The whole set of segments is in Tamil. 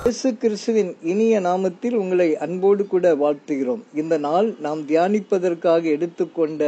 இயேசு கிறிஸ்துவின் இனிய நாமத்தில் உங்களை அன்போடு கூட வாழ்த்துகிறோம் இந்த நாள் நாம் தியானிப்பதற்காக எடுத்துக்கொண்ட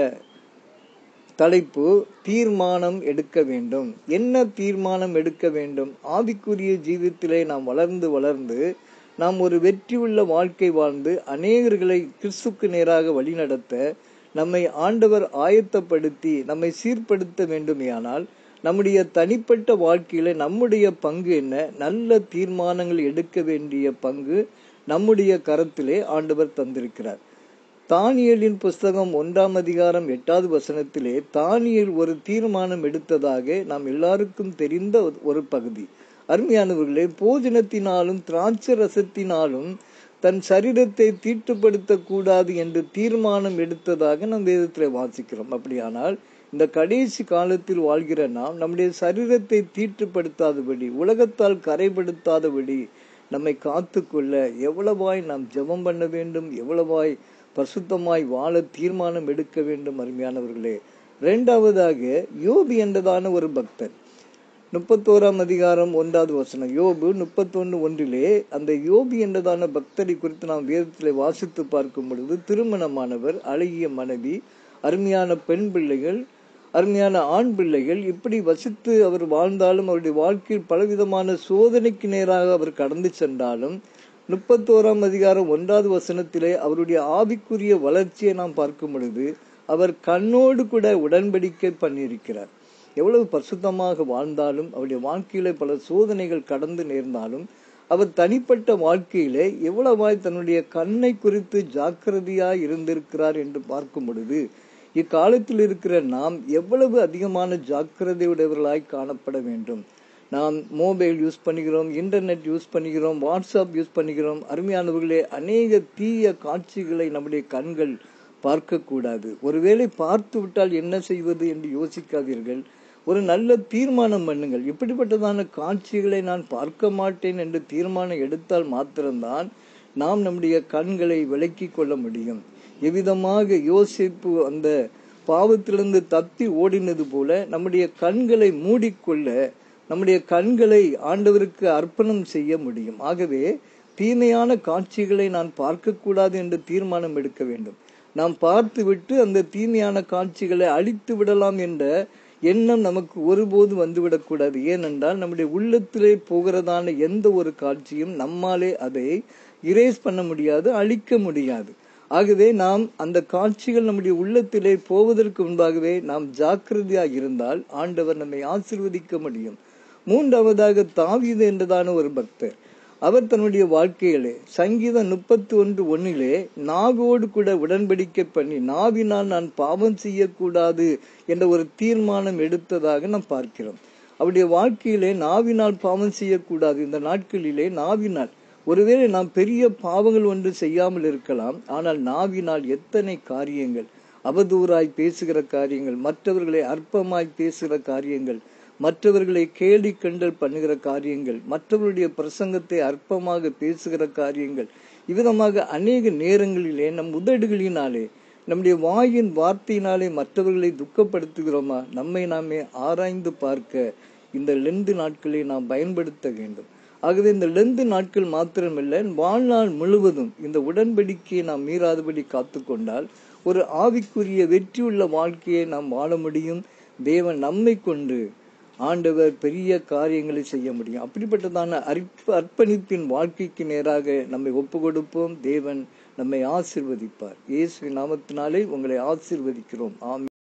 தலைப்பு தீர்மானம் எடுக்க வேண்டும் என்ன தீர்மானம் எடுக்க வேண்டும் ஆவிக்குரிய ஜீவித்திலே நாம் வளர்ந்து வளர்ந்து நாம் ஒரு வெற்றியுள்ள வாழ்க்கை வாழ்ந்து அநேகர்களை கிறிஸ்துக்கு நேராக வழிநடத்த நம்மை ஆண்டவர் ஆயத்தப்படுத்தி நம்மை சீர்படுத்த வேண்டுமேயானால் நம்முடைய தனிப்பட்ட வாழ்க்கையில நம்முடைய பங்கு என்ன நல்ல தீர்மானங்கள் எடுக்க வேண்டிய பங்கு நம்முடைய கரத்திலே ஆண்டவர் தந்திருக்கிறார் தானியலின் புஸ்தகம் ஒன்றாம் அதிகாரம் எட்டாவது வசனத்திலே தானியல் ஒரு தீர்மானம் எடுத்ததாக நாம் எல்லாருக்கும் தெரிந்த ஒரு பகுதி அருமையானவர்களே போஜனத்தினாலும் திராட்சை ரசத்தினாலும் தன் சரீரத்தை தீட்டுப்படுத்த கூடாது என்று தீர்மானம் எடுத்ததாக நம் வேதத்தில் வாசிக்கிறோம் அப்படியானால் இந்த கடைசி காலத்தில் வாழ்கிற நாம் நம்முடைய சரீரத்தை தீட்டுப்படுத்தாதபடி உலகத்தால் கரைப்படுத்தாதபடி நம்மை காத்துக்கொள்ள எவ்வளவாய் நாம் ஜெபம் பண்ண வேண்டும் எவ்வளவாய் பரிசுத்தமாய் வாழ தீர்மானம் எடுக்க வேண்டும் அருமையானவர்களே இரண்டாவதாக யோபி என்றதான ஒரு பக்தன் முப்பத்தோராம் அதிகாரம் ஒன்றாவது வசனம் யோபு முப்பத்தொன்னு ஒன்றிலே அந்த யோபி என்றதான பக்தரை குறித்து நாம் வேதத்தில் வாசித்து பார்க்கும் பொழுது திருமணமானவர் அழகிய மனைவி அருமையான பெண் பிள்ளைகள் அருமையான ஆண் பிள்ளைகள் இப்படி வசித்து அவர் வாழ்ந்தாலும் அவருடைய வாழ்க்கையில் பலவிதமான சோதனைக்கு நேராக அவர் கடந்து சென்றாலும் முப்பத்தோராம் அதிகாரம் ஒன்றாவது வசனத்திலே அவருடைய ஆவிக்குரிய வளர்ச்சியை நாம் பார்க்கும் பொழுது அவர் கண்ணோடு கூட உடன்படிக்கை பண்ணியிருக்கிறார் எவ்வளவு பரிசுத்தமாக வாழ்ந்தாலும் அவருடைய வாழ்க்கையில பல சோதனைகள் கடந்து நேர்ந்தாலும் அவர் தனிப்பட்ட வாழ்க்கையிலே எவ்வளவாய் தன்னுடைய கண்ணை குறித்து ஜாக்கிரதையாய் இருந்திருக்கிறார் என்று பார்க்கும் பொழுது இக்காலத்தில் இருக்கிற நாம் எவ்வளவு அதிகமான ஜாக்கிரதையுடையவர்களாய் காணப்பட வேண்டும் நாம் மொபைல் யூஸ் பண்ணுகிறோம் இன்டர்நெட் யூஸ் பண்ணுகிறோம் வாட்ஸ்அப் யூஸ் பண்ணுகிறோம் அருமையானவர்களே அநேக தீய காட்சிகளை நம்முடைய கண்கள் பார்க்கக்கூடாது ஒருவேளை பார்த்து விட்டால் என்ன செய்வது என்று யோசிக்காதீர்கள் ஒரு நல்ல தீர்மானம் பண்ணுங்கள் இப்படிப்பட்டதான காட்சிகளை நான் பார்க்க மாட்டேன் என்று தீர்மானம் எடுத்தால் மாத்திரம்தான் நாம் நம்முடைய கண்களை விலக்கி கொள்ள முடியும் எவ்விதமாக யோசிப்பு அந்த பாவத்திலிருந்து தப்பி ஓடினது போல நம்முடைய கண்களை மூடிக்கொள்ள நம்முடைய கண்களை ஆண்டவருக்கு அர்ப்பணம் செய்ய முடியும் ஆகவே தீமையான காட்சிகளை நான் பார்க்கக்கூடாது என்று தீர்மானம் எடுக்க வேண்டும் நாம் பார்த்துவிட்டு அந்த தீமையான காட்சிகளை அழித்து விடலாம் என்ற எண்ணம் நமக்கு ஒருபோது வந்துவிடக்கூடாது ஏனென்றால் நம்முடைய உள்ளத்திலே போகிறதான எந்த ஒரு காட்சியும் நம்மாலே அதை இரேஸ் பண்ண முடியாது அழிக்க முடியாது ஆகவே நாம் அந்த காட்சிகள் நம்முடைய உள்ளத்திலே போவதற்கு முன்பாகவே நாம் ஜாக்கிரதையாக இருந்தால் ஆண்டவர் நம்மை ஆசிர்வதிக்க முடியும் மூன்றாவதாக தாவீது என்றதான ஒரு பக்தர் அவர் தன்னுடைய வாழ்க்கையிலே சங்கீதம் முப்பத்தி ஒன்று ஒன்னிலே நாவோடு கூட உடன்படிக்கை பண்ணி நாவினால் நான் பாவம் செய்யக்கூடாது என்ற ஒரு தீர்மானம் எடுத்ததாக நாம் பார்க்கிறோம் அவருடைய வாழ்க்கையிலே நாவினால் பாவம் செய்யக்கூடாது இந்த நாட்களிலே நாவினால் ஒருவேளை நாம் பெரிய பாவங்கள் ஒன்று செய்யாமல் இருக்கலாம் ஆனால் நாவினால் எத்தனை காரியங்கள் அவதூறாய் பேசுகிற காரியங்கள் மற்றவர்களை அற்பமாய் பேசுகிற காரியங்கள் மற்றவர்களை கேலி கண்டல் பண்ணுகிற காரியங்கள் மற்றவர்களுடைய பிரசங்கத்தை அற்பமாக பேசுகிற காரியங்கள் இவ்விதமாக அநேக நேரங்களிலே நம் உதடுகளினாலே நம்முடைய வாயின் வார்த்தையினாலே மற்றவர்களை துக்கப்படுத்துகிறோமா நம்மை நாமே ஆராய்ந்து பார்க்க இந்த லெந்து நாட்களை நாம் பயன்படுத்த வேண்டும் ஆகவே இந்த லெந்து நாட்கள் மாத்திரமல்ல வாழ்நாள் முழுவதும் இந்த உடன்படிக்கையை நாம் மீறாதபடி காத்துக்கொண்டால் ஒரு ஆவிக்குரிய வெற்றியுள்ள வாழ்க்கையை நாம் வாழ முடியும் தேவன் நம்மை கொண்டு ஆண்டவர் பெரிய காரியங்களை செய்ய முடியும் அப்படிப்பட்டதான அர்ப்ப அர்ப்பணிப்பின் வாழ்க்கைக்கு நேராக நம்மை ஒப்பு கொடுப்போம் தேவன் நம்மை ஆசிர்வதிப்பார் இயேசு நாமத்தினாலே உங்களை ஆசிர்வதிக்கிறோம் ஆம்